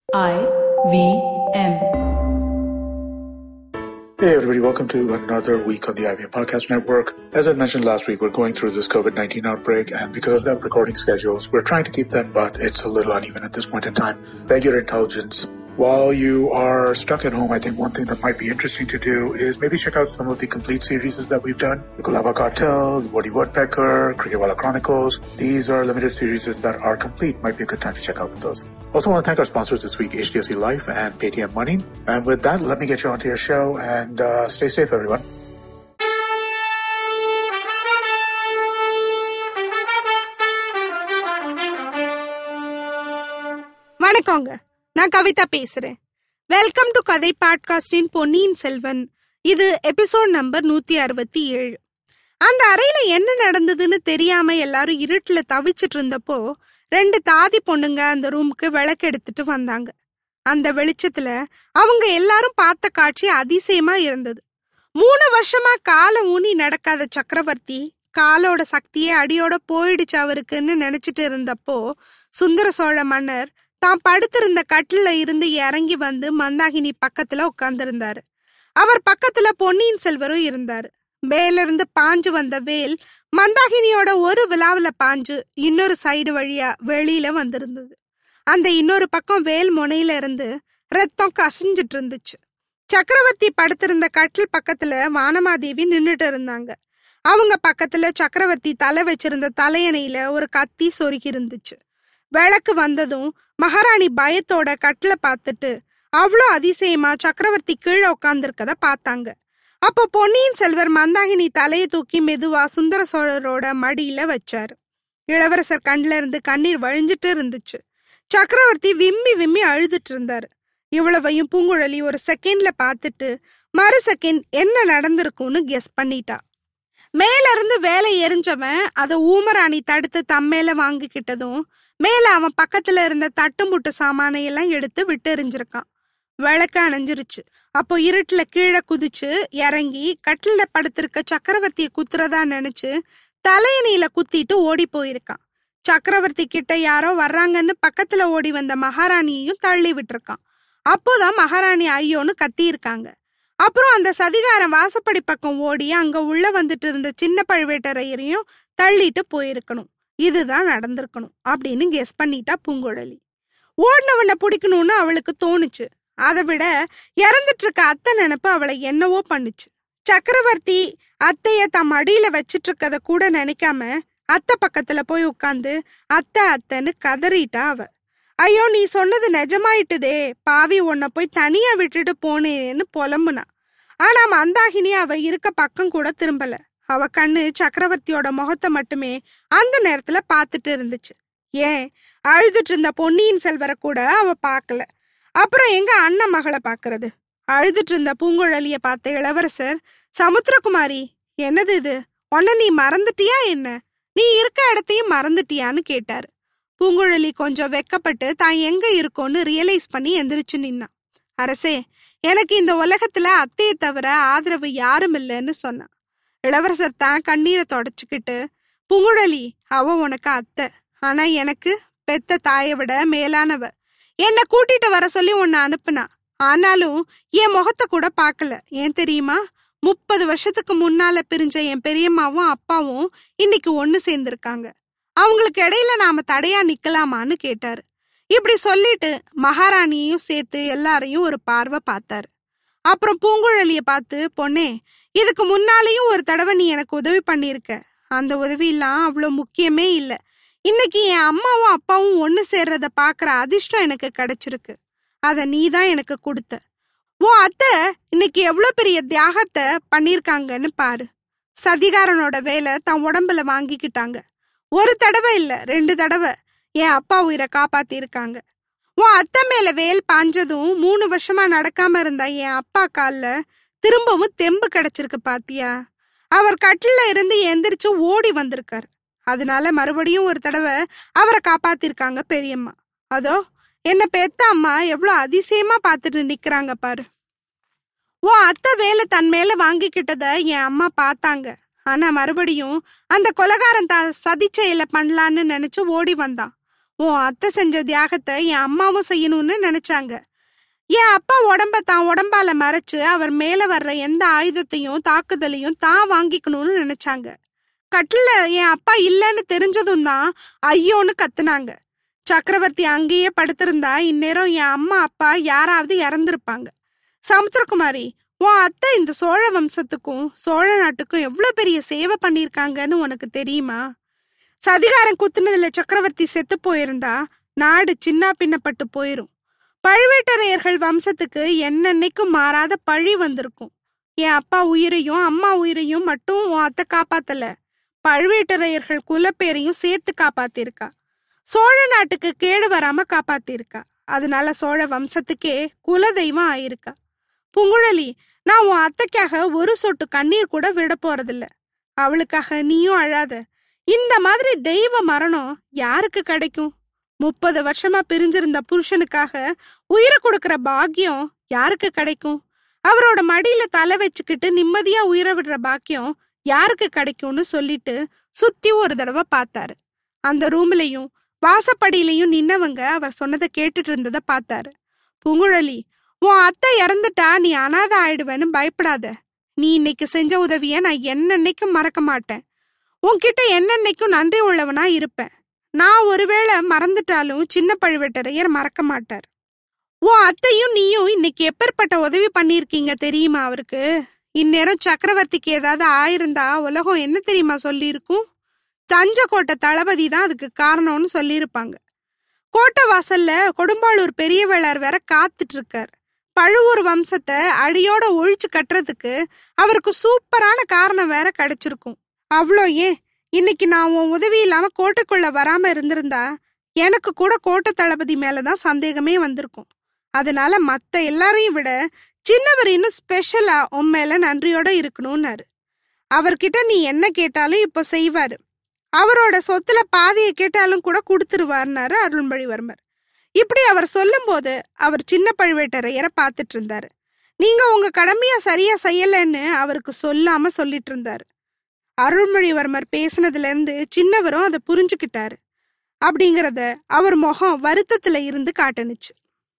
I V M. Hey everybody, welcome to another week on the IBM Podcast Network. As I mentioned last week, we're going through this COVID-19 outbreak and because of that recording schedules, we're trying to keep them, but it's a little uneven at this point in time. Beg your indulgence. While you are stuck at home, I think one thing that might be interesting to do is maybe check out some of the complete series that we've done. The Kulaba Cartel, the Woody Woodpecker, Cricketwala Chronicles. These are limited series that are complete. Might be a good time to check out those. Also want to thank our sponsors this week, HDFC Life and Paytm Money. And with that, let me get you onto your show and uh, stay safe, everyone. வணக்கங்க நான் கவிதா பேசுறேன் welcome to கதை பாட்காஸ்டின் பொன்னியின் செல்வன் இது episode number நூத்தி அறுபத்தி ஏழு அந்த அறையில என்ன நடந்ததுன்னு தெரியாம எல்லாரும் இருட்டுல தவிச்சிட்டு இருந்தப்போ ரெண்டு தாதி பொண்ணுங்க அந்த ரூமுக்கு விளக்கு எடுத்துட்டு வந்தாங்க அந்த வெளிச்சத்துல அவங்க எல்லாரும் பார்த்த காட்சி அதிசயமா இருந்தது மூணு வருஷமா கால ஊனி நடக்காத சக்கரவர்த்தி காலோட சக்தியே அடியோட போயிடுச்சு அவருக்குன்னு நினைச்சிட்டு இருந்தப்போ சுந்தர சோழ மன்னர் தான் படுத்திருந்த கட்டில இருந்து இறங்கி வந்து மந்தாகினி பக்கத்துல உட்கார்ந்திருந்தாரு அவர் பக்கத்துல பொன்னியின் செல்வரும் இருந்தாரு மேலிருந்து பாஞ்சு வந்த வேல் மந்தாகினியோட ஒரு விழாவுல பாஞ்சு இன்னொரு சைடு வழியா வெளியில வந்திருந்தது அந்த இன்னொரு பக்கம் வேல் முனையில இருந்து ரத்தம் கசிஞ்சிட்டு இருந்துச்சு சக்கரவர்த்தி படுத்திருந்த கட்டில் பக்கத்துல வானமாதேவி நின்னுட்டு இருந்தாங்க அவங்க பக்கத்துல சக்கரவர்த்தி தலை வச்சிருந்த தலையணையில ஒரு கத்தி சொருகி இருந்துச்சு விளக்கு வந்ததும் மகாராணி பயத்தோட கட்டில பார்த்துட்டு அவ்வளோ அதிசயமா சக்கரவர்த்தி கீழே உட்காந்துருக்கத பார்த்தாங்க அப்போ பொன்னியின் செல்வர் மந்தாகினி தலையை தூக்கி மெதுவா சுந்தர சோழரோட மடியில வச்சாரு இளவரசர் கண்ல இருந்து கண்ணீர் வழிஞ்சிட்டு இருந்துச்சு சக்கரவர்த்தி விம்மி விம்மி அழுதுட்டு இருந்தாரு இவ்வளவையும் பூங்குழலி ஒரு செகண்ட்ல பார்த்துட்டு மறு செகண்ட் என்ன நடந்திருக்கும்னு கெஸ் பண்ணிட்டா மேல இருந்து வேலை எரிஞ்சவன் அதை ஊமராணி தடுத்து தம்மேல வாங்கிக்கிட்டதும் மேல அவன் பக்கத்துல இருந்த தட்டு முட்டு சாமானை எல்லாம் எடுத்து விட்டு எறிஞ்சிருக்கான் விளக்கு அணைஞ்சிருச்சு அப்போ இருட்டுல கீழே குதிச்சு இறங்கி கட்டில படுத்திருக்க சக்கரவர்த்திய குத்துறதா நினைச்சு தலையணையில குத்திட்டு ஓடி போயிருக்கான் சக்கரவர்த்தி கிட்ட யாரோ வர்றாங்கன்னு பக்கத்துல ஓடி வந்த மகாராணியையும் தள்ளி விட்டுருக்கான் அப்போதான் மகாராணி ஐயோன்னு கத்தி இருக்காங்க அப்புறம் அந்த சதிகாரன் வாசப்படி பக்கம் ஓடி அங்க உள்ள வந்துட்டு இருந்த சின்ன பழுவேட்டரையரையும் தள்ளிட்டு போயிருக்கணும் இதுதான் நடந்திருக்கணும் அப்படின்னு கெஸ் பண்ணிட்டா பூங்குழலி ஓடினவனை பிடிக்கணும்னு அவளுக்கு தோணுச்சு அதை விட இறந்துட்டு இருக்க அத்தை நினைப்பு அவளை என்னவோ பண்ணுச்சு சக்கரவர்த்தி அத்தைய தம் அடியில வச்சிட்டு இருக்கத கூட நினைக்காம அத்தை பக்கத்துல போய் உட்காந்து அத்தை அத்தைன்னு கதறிட்டா அவ ஐயோ நீ சொன்னது நிஜமாயிட்டுதே பாவி உன்னை போய் தனியா விட்டுட்டு போனேன்னு புலம்புனா ஆனா மந்தாகினி அவ இருக்க பக்கம் கூட திரும்பல அவ கண்ணு சக்கரவர்த்தியோட முகத்தை மட்டுமே அந்த நேரத்துல பாத்துட்டு இருந்துச்சு ஏன் அழுதுட்டு இருந்த பொன்னியின் செல்வரை கூட அவ பார்க்கல அப்புறம் எங்க அண்ணன் மகளை பாக்குறது அழுதுட்டு இருந்த பூங்குழலிய பார்த்த இளவரசர் சமுத்திரகுமாரி என்னது இது உன்ன நீ மறந்துட்டியா என்ன நீ இருக்க இடத்தையும் மறந்துட்டியான்னு கேட்டாரு பூங்குழலி கொஞ்சம் வெக்கப்பட்டு தான் எங்க இருக்கோன்னு ரியலைஸ் பண்ணி எந்திரிச்சு நின்னான் அரசே எனக்கு இந்த உலகத்துல அத்தையை தவிர ஆதரவு யாரும் இல்லைன்னு சொன்னான் இளவரசர் தான் கண்ணீரை தொடச்சுக்கிட்டு பூங்குழலி அவ உனக்கு அத்தை ஆனா எனக்கு பெத்த தாயை விட மேலானவ என்னை கூட்டிட்டு வர சொல்லி உன்னை அனுப்புனா ஆனாலும் என் முகத்தை கூட பார்க்கல ஏன் தெரியுமா முப்பது வருஷத்துக்கு முன்னால பிரிஞ்ச என் பெரியம்மாவும் அப்பாவும் இன்னைக்கு ஒண்ணு சேர்ந்திருக்காங்க அவங்களுக்கு இடையில நாம தடையா நிக்கலாமான்னு கேட்டாரு இப்படி சொல்லிட்டு மகாராணியையும் சேர்த்து எல்லாரையும் ஒரு பார்வை பார்த்தாரு அப்புறம் பூங்குழலிய பார்த்து பொண்ணே இதுக்கு முன்னாலேயும் ஒரு தடவை நீ எனக்கு உதவி பண்ணியிருக்க அந்த உதவியெல்லாம் அவ்வளோ முக்கியமே இல்லை இன்னைக்கு என் அம்மாவும் அப்பாவும் ஒன்று சேர்றத பார்க்குற அதிர்ஷ்டம் எனக்கு கிடைச்சிருக்கு அதை நீ தான் எனக்கு கொடுத்த உன் அத்தை இன்னைக்கு எவ்வளோ பெரிய தியாகத்தை பண்ணியிருக்காங்கன்னு பாரு சதிகாரனோட வேலை தன் உடம்புல வாங்கிக்கிட்டாங்க ஒரு தடவை இல்ல ரெண்டு தடவை என் அப்பா உயிரை காப்பாத்தி இருக்காங்க உன் அத்தை மேல வேல் பாஞ்சதும் மூணு வருஷமா நடக்காம இருந்த என் அப்பா கால்ல திரும்பவும் தெம்பு கிடைச்சிருக்கு பாத்தியா அவர் கட்டில இருந்து எந்திரிச்சு ஓடி வந்திருக்காரு அதனால மறுபடியும் ஒரு தடவை அவரை காப்பாத்திருக்காங்க பெரியம்மா அதோ என்ன பெத்த அம்மா எவ்வளவு அதிசயமா பார்த்துட்டு நிக்கிறாங்க பாரு உன் அத்தை வேலை தன் மேல வாங்கிக்கிட்டத என் அம்மா பார்த்தாங்க ஆனா மறுபடியும் அந்த கொலகாரன் தான் சதி செயலை பண்ணலான்னு நினைச்சு ஓடி வந்தான் உன் அத்தை செஞ்ச தியாகத்தை என் அம்மாவும் செய்யணும்னு நினைச்சாங்க என் அப்பா உடம்ப தான் உடம்பால மறைச்சு அவர் மேல வர்ற எந்த ஆயுதத்தையும் தாக்குதலையும் தான் வாங்கிக்கணும்னு நினைச்சாங்க கட்டில என் அப்பா இல்லைன்னு தெரிஞ்சதும் தான் ஐயோன்னு கத்துனாங்க சக்கரவர்த்தி அங்கேயே படுத்திருந்தா இந்நேரம் என் அம்மா அப்பா யாராவது இறந்திருப்பாங்க சமுத்திரகுமாரி உன் அத்தை இந்த சோழ வம்சத்துக்கும் சோழ நாட்டுக்கும் எவ்வளவு பெரிய சேவை பண்ணியிருக்காங்கன்னு உனக்கு தெரியுமா சதிகாரம் குத்துனதுல சக்கரவர்த்தி செத்து போயிருந்தா நாடு சின்ன பின்னப்பட்டு போயிரும் பழுவேட்டரையர்கள் வம்சத்துக்கு என்னன்னைக்கும் மாறாத பழி வந்திருக்கும் என் அப்பா உயிரையும் அம்மா உயிரையும் மட்டும் உன் அத்தை காப்பாத்தல பழுவேட்டரையர்கள் குலப்பேரையும் சேர்த்து காப்பாத்திருக்கா சோழ நாட்டுக்கு கேடு வராம காப்பாத்திருக்கா அதனால சோழ வம்சத்துக்கே குலதெய்வம் ஆயிருக்கா புங்குழலி நான் உன் அத்தைக்காக ஒரு சொட்டு கண்ணீர் கூட விட போறதில்ல அவளுக்காக நீயும் அழாத இந்த மாதிரி தெய்வ மரணம் யாருக்கு கிடைக்கும் முப்பது வருஷமா பிரிஞ்சிருந்த புருஷனுக்காக உயிரை கொடுக்கிற பாக்கியம் யாருக்கு கிடைக்கும் அவரோட மடியில தலை வச்சுக்கிட்டு நிம்மதியா உயிரை விடுற பாக்கியம் யாருக்கு கிடைக்கும்னு சொல்லிட்டு சுத்தி ஒரு தடவை பார்த்தாரு அந்த ரூம்லயும் வாசப்படியிலையும் நின்னவங்க அவர் சொன்னதை கேட்டுட்டு இருந்ததை பார்த்தாரு புங்குழலி உன் அத்தை இறந்துட்டா நீ அனாதை ஆயிடுவேன்னு பயப்படாத நீ இன்னைக்கு செஞ்ச உதவிய நான் என்னன்னைக்கும் மறக்க மாட்டேன் உன்கிட்ட என்னன்னைக்கும் நன்றி உள்ளவனா இருப்பேன் நான் ஒருவேளை மறந்துட்டாலும் சின்ன பழுவேட்டரையர் மறக்க மாட்டார் உன் அத்தையும் நீயும் இன்னைக்கு எப்பேற்பட்ட உதவி பண்ணியிருக்கீங்க தெரியுமா அவருக்கு இந்நேரம் சக்கரவர்த்திக்கு ஏதாவது ஆயிருந்தா உலகம் என்ன தெரியுமா சொல்லியிருக்கும் தஞ்ச கோட்டை தளபதி தான் அதுக்கு காரணம்னு சொல்லியிருப்பாங்க கோட்டை வாசல்ல கொடும்பாளூர் பெரிய வேளார் வேற காத்துட்டு இருக்கார் பழுவூர் வம்சத்தை அடியோட ஒழிச்சு கட்டுறதுக்கு அவருக்கு சூப்பரான காரணம் வேற கிடைச்சிருக்கும் அவ்வளோ ஏன் இன்னைக்கு நான் உன் உதவி இல்லாம கோட்டைக்குள்ள வராம இருந்திருந்தா எனக்கு கூட கோட்டை தளபதி மேலதான் சந்தேகமே வந்திருக்கும் அதனால மத்த எல்லாரையும் விட சின்னவர் இன்னும் ஸ்பெஷலா உன் மேல நன்றியோட இருக்கணும்னாரு அவர்கிட்ட நீ என்ன கேட்டாலும் இப்ப செய்வாரு அவரோட சொத்துல பாதியை கேட்டாலும் கூட கொடுத்துருவார்னாரு அருள்மொழிவர்மர் இப்படி அவர் சொல்லும்போது அவர் சின்ன பழுவேட்டரையரை பார்த்துட்டு இருந்தாரு நீங்க உங்க கடமைய சரியா செய்யலன்னு அவருக்கு சொல்லாம சொல்லிட்டு இருந்தாரு அருள்மொழிவர்மர் பேசினதுல இருந்து சின்னவரும் அதை புரிஞ்சுக்கிட்டாரு அப்படிங்கறத அவர் முகம் வருத்தத்துல இருந்து காட்டுனுச்சு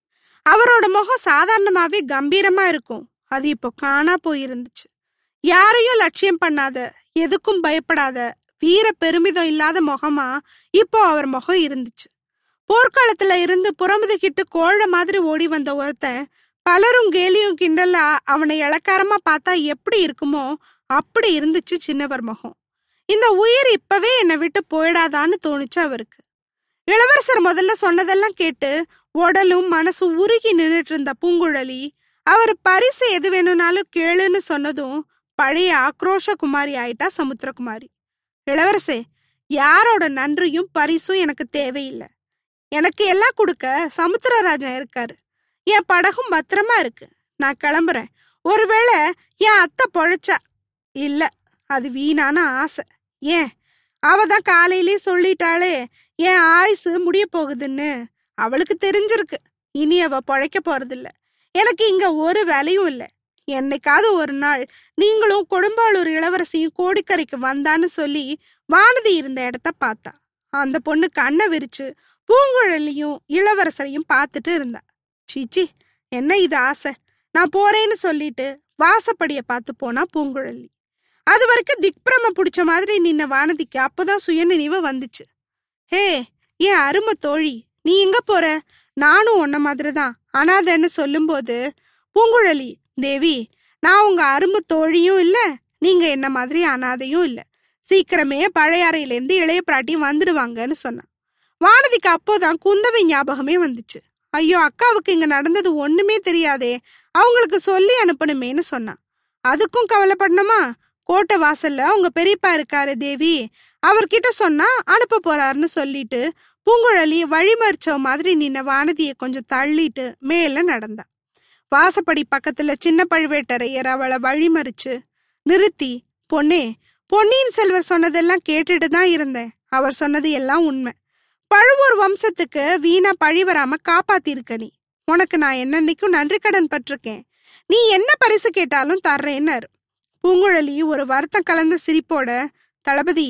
அவரோட முகம் சாதாரணமாவே கம்பீரமா இருக்கும் அது இப்போ காணா போயிருந்துச்சு யாரையும் லட்சியம் பண்ணாத எதுக்கும் பயப்படாத வீர பெருமிதம் இல்லாத முகமா இப்போ அவர் முகம் இருந்துச்சு போர்க்காலத்துல இருந்து புறமுதுகிட்டு கோழ மாதிரி ஓடி வந்த ஒருத்தன் பலரும் கேலியும் கிண்டலா அவனை இளக்காரமா பார்த்தா எப்படி இருக்குமோ அப்படி இருந்துச்சு சின்னவர் முகம் இந்த உயிர் இப்பவே என்னை விட்டு போயிடாதான்னு தோணுச்சு அவருக்கு இளவரசர் முதல்ல சொன்னதெல்லாம் கேட்டு உடலும் மனசும் உருகி நின்னுட்டு இருந்த பூங்குழலி அவர் பரிசு எது வேணும்னாலும் கேளுன்னு சொன்னதும் பழைய ஆக்ரோஷ குமாரி ஆயிட்டா சமுத்திரகுமாரி இளவரசே யாரோட நன்றியும் பரிசும் எனக்கு தேவையில்லை எனக்கு எல்லாம் கொடுக்க சமுத்திரராஜன் இருக்காரு என் படகும் பத்திரமா இருக்கு நான் கிளம்புறேன் ஒருவேளை என் அத்தை பொழைச்சா இல்ல அது வீணான ஆசை ஏன் அவ தான் காலையிலேயே சொல்லிட்டாளே என் ஆயுசு முடிய போகுதுன்னு அவளுக்கு தெரிஞ்சிருக்கு இனி அவ பொழைக்க போறதில்ல எனக்கு இங்க ஒரு வேலையும் இல்லை என்னைக்காவது ஒரு நாள் நீங்களும் கொடும்பாளூர் இளவரசியும் கோடிக்கரைக்கு வந்தான்னு சொல்லி வானதி இருந்த இடத்த பார்த்தா அந்த பொண்ணு கண்ணை விரிச்சு பூங்குழலியும் இளவரசரையும் பார்த்துட்டு இருந்தா சீச்சி என்ன இது ஆசை நான் போறேன்னு சொல்லிட்டு வாசப்படிய பார்த்து போனா பூங்குழலி அது வரைக்கும் திக்பிரம பிடிச்ச மாதிரி நின்ன வானதிக்கு அப்பதான் சுயநினைவு வந்துச்சு ஹே ஏன் அருமை தோழி நீ எங்க போற நானும் உன்ன மாதிரிதான் அனாதைன்னு சொல்லும்போது பூங்குழலி தேவி நான் உங்க அருமை தோழியும் இல்ல நீங்க என்ன மாதிரி அனாதையும் இல்ல சீக்கிரமே பழையாறையிலேருந்து இளைய பிராட்டி வந்துடுவாங்கன்னு சொன்னான் வானதிக்கு அப்போதான் குந்தவை ஞாபகமே வந்துச்சு ஐயோ அக்காவுக்கு இங்க நடந்தது ஒண்ணுமே தெரியாதே அவங்களுக்கு சொல்லி அனுப்பணுமேன்னு சொன்னான் அதுக்கும் கவலைப்படணுமா கோட்டை வாசல்ல உங்க பெரியப்பா இருக்காரு தேவி அவர்கிட்ட சொன்னா அனுப்ப போறாருன்னு சொல்லிட்டு பூங்குழலி வழிமறிச்சவ மாதிரி நின்ன வானதியை கொஞ்சம் தள்ளிட்டு மேல நடந்தா வாசப்படி பக்கத்துல சின்ன பழுவேட்டரையர் அவளை வழிமறிச்சு நிறுத்தி பொன்னே பொன்னியின் செல்வர் சொன்னதெல்லாம் கேட்டுட்டு தான் இருந்தேன் அவர் சொன்னது எல்லாம் உண்மை பழுவூர் வம்சத்துக்கு வீணா பழி வராம காப்பாத்திருக்க நீ உனக்கு நான் என்னன்னைக்கும் நன்றி கடன் பட்டிருக்கேன் நீ என்ன பரிசு கேட்டாலும் தர்றேன்னாரு பூங்குழலி ஒரு வருத்தம் கலந்த சிரிப்போட தளபதி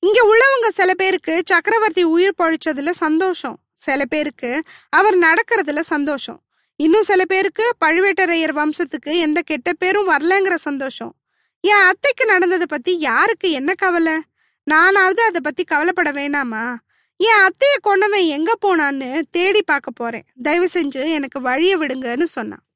இங்க உள்ளவங்க சில பேருக்கு சக்கரவர்த்தி உயிர் பழிச்சதுல சந்தோஷம் சில பேருக்கு அவர் நடக்கிறதுல சந்தோஷம் இன்னும் சில பேருக்கு பழுவேட்டரையர் வம்சத்துக்கு எந்த கெட்ட பேரும் வரலங்கிற சந்தோஷம் என் அத்தைக்கு நடந்ததை பத்தி யாருக்கு என்ன கவலை நானாவது அதை பத்தி கவலைப்பட வேணாமா என் அத்தைய கொண்டவன் எங்க போனான்னு தேடி பார்க்க போறேன் தயவு செஞ்சு எனக்கு வழிய விடுங்கன்னு சொன்னான்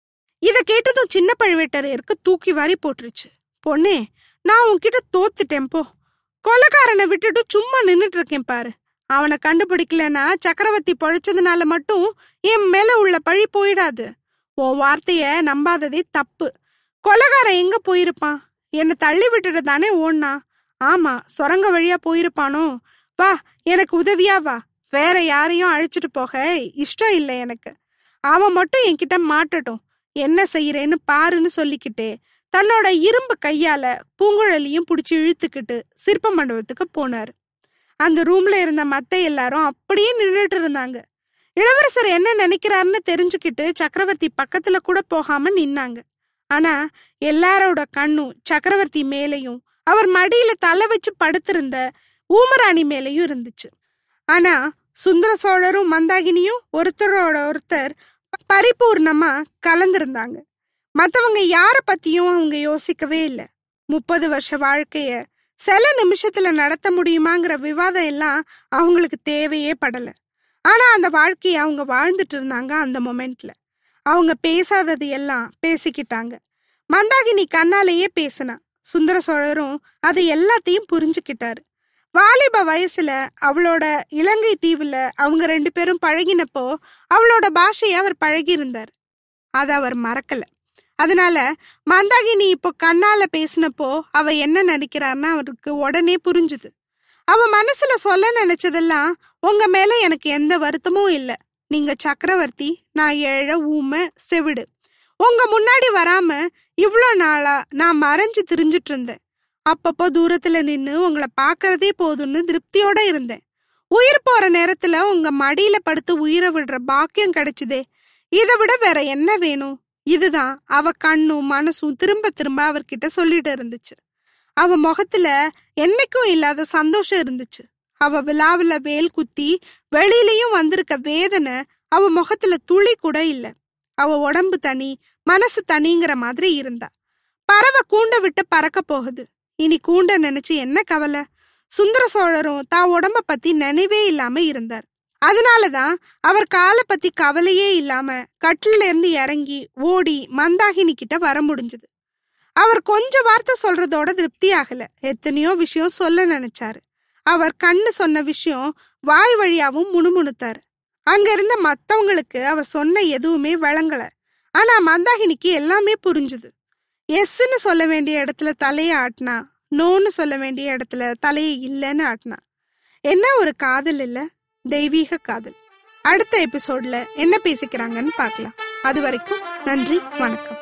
இத கேட்டதும் சின்ன பழுவேட்டரையருக்கு தூக்கி வாரி போட்டுருச்சு பொண்ணே நான் உன்கிட்ட தோத்துட்டேன் போ கொலகாரனை விட்டுட்டு சும்மா நின்னுட்டு இருக்கேன் பாரு அவனை கண்டுபிடிக்கலனா சக்கரவர்த்தி பொழைச்சதுனால மட்டும் என் மேல உள்ள பழி போயிடாது உன் வார்த்தைய நம்பாததே தப்பு கொலகாரன் எங்க போயிருப்பான் என்னை தள்ளி விட்டுட்டு தானே ஓடுனா ஆமா சொரங்க வழியா போயிருப்பானோ வா எனக்கு உதவியா வா வேற யாரையும் அழைச்சிட்டு போக இஷ்டம் இல்லை எனக்கு அவன் மட்டும் என்கிட்ட மாட்டட்டும் என்ன செய்யறேன்னு பாருன்னு சொல்லிக்கிட்டே தன்னோட இரும்பு கையால பூங்குழலியும் புடிச்சு இழுத்துக்கிட்டு சிற்ப மண்டபத்துக்கு போனாரு அந்த ரூம்ல இருந்த மத்த எல்லாரும் அப்படியே நின்றுட்டு இருந்தாங்க இளவரசர் என்ன நினைக்கிறாருன்னு தெரிஞ்சுக்கிட்டு சக்கரவர்த்தி பக்கத்துல கூட போகாம நின்னாங்க ஆனா எல்லாரோட கண்ணும் சக்கரவர்த்தி மேலையும் அவர் மடியில தலை வச்சு படுத்திருந்த ஊமராணி மேலையும் இருந்துச்சு ஆனா சுந்தர சோழரும் மந்தாகினியும் ஒருத்தரோட ஒருத்தர் பரிபூர்ணமா கலந்திருந்தாங்க மத்தவங்க யார பத்தியும் அவங்க யோசிக்கவே இல்லை முப்பது வருஷ வாழ்க்கைய சில நிமிஷத்துல நடத்த முடியுமாங்கிற விவாதம் எல்லாம் அவங்களுக்கு தேவையே படல ஆனா அந்த வாழ்க்கையை அவங்க வாழ்ந்துட்டு இருந்தாங்க அந்த மொமெண்ட்ல அவங்க பேசாதது எல்லாம் பேசிக்கிட்டாங்க மந்தாகினி கண்ணாலேயே பேசினா சுந்தர சோழரும் அது எல்லாத்தையும் புரிஞ்சுக்கிட்டாரு வாலிப வயசுல அவளோட இலங்கை தீவுல அவங்க ரெண்டு பேரும் பழகினப்போ அவளோட பாஷைய அவர் பழகி இருந்தார் அதை அவர் மறக்கல அதனால மந்தாகினி இப்போ கண்ணால பேசினப்போ அவ என்ன நினைக்கிறான்னா அவருக்கு உடனே புரிஞ்சுது அவ மனசுல சொல்ல நினைச்சதெல்லாம் உங்க மேல எனக்கு எந்த வருத்தமும் இல்ல நீங்க சக்கரவர்த்தி நான் ஏழை ஊமை செவிடு உங்க முன்னாடி வராம இவ்வளோ நாளா நான் மறைஞ்சு திரிஞ்சிட்டு இருந்தேன் அப்பப்போ தூரத்துல நின்னு உங்களை பாக்குறதே போதும்னு திருப்தியோட இருந்தேன் உயிர் போற நேரத்துல உங்க மடியில படுத்து உயிரை விடுற பாக்கியம் கிடைச்சுதே இதை விட வேற என்ன வேணும் இதுதான் அவ கண்ணும் மனசும் திரும்ப திரும்ப அவர்கிட்ட சொல்லிட்டு இருந்துச்சு அவ முகத்துல என்னைக்கும் இல்லாத சந்தோஷம் இருந்துச்சு அவ விழாவில வேல் குத்தி வெளியிலயும் வந்திருக்க வேதனை அவ முகத்துல துளி கூட இல்ல அவ உடம்பு தனி மனசு தனிங்கிற மாதிரி இருந்தா பறவை கூண்ட விட்டு பறக்க போகுது இனி கூண்ட நினைச்சு என்ன கவலை சுந்தர சோழரும் தான் உடம்ப பத்தி நினைவே இல்லாம இருந்தார் அதனாலதான் அவர் காலை பத்தி கவலையே இல்லாம கட்டில இருந்து இறங்கி ஓடி மந்தாகினி கிட்ட வர முடிஞ்சது அவர் கொஞ்ச வார்த்தை சொல்றதோட திருப்தி ஆகல எத்தனையோ விஷயம் சொல்ல நினைச்சாரு அவர் கண்ணு சொன்ன விஷயம் வாய் வழியாவும் முணுமுணுத்தாரு அங்க இருந்த மத்தவங்களுக்கு அவர் சொன்ன எதுவுமே வழங்கல ஆனா மந்தாகினிக்கு எல்லாமே புரிஞ்சுது எஸ்ன்னு சொல்ல வேண்டிய இடத்துல தலைய ஆட்டினா நோன்னு சொல்ல வேண்டிய இடத்துல தலையை இல்லைன்னு ஆட்டினா என்ன ஒரு காதல் இல்ல தெய்வீக காதல் அடுத்த எபிசோட்ல என்ன பேசிக்கிறாங்கன்னு பார்க்கலாம் அது வரைக்கும் நன்றி வணக்கம்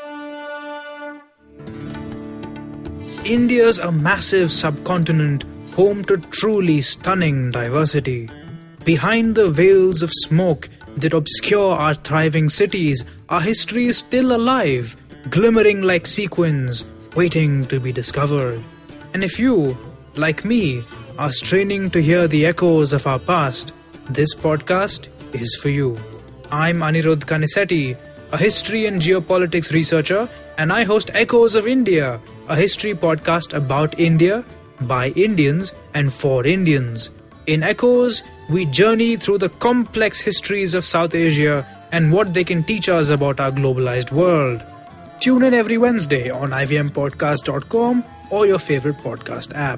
India's a massive subcontinent home to truly stunning diversity. Behind the veils of smoke that obscure our thriving cities, our history is still alive, glimmering like sequins, waiting to be discovered. And if you, like me, are straining to hear the echoes of our past, this podcast is for you. I'm Anirudh Kanisetti, a history and geopolitics researcher, and I host Echoes of India, a history podcast about India, by Indians, and for Indians. In Echoes, we journey through the complex histories of South Asia and what they can teach us about our globalized world. Tune in every Wednesday on ivmpodcast.com or your favorite podcast app.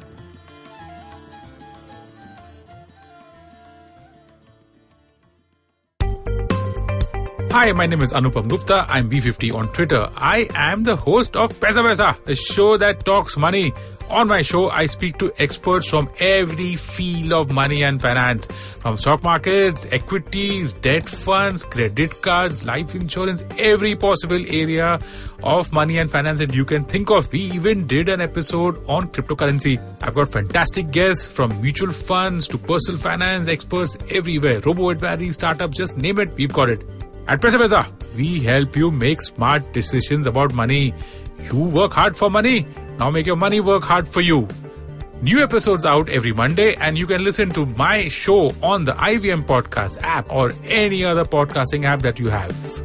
Hi, my name is Anupam Gupta. I'm B50 on Twitter. I am the host of Pesa Pesa, the show that talks money. On my show, I speak to experts from every field of money and finance, from stock markets, equities, debt funds, credit cards, life insurance, every possible area of money and finance that you can think of. We even did an episode on cryptocurrency. I've got fantastic guests from mutual funds to personal finance experts everywhere. Robo advisory, startups, just name it, we've got it. At Pesa Pesa, we help you make smart decisions about money. You work hard for money. Now make your money work hard for you. New episodes out every Monday, and you can listen to my show on the IVM Podcast app or any other podcasting app that you have.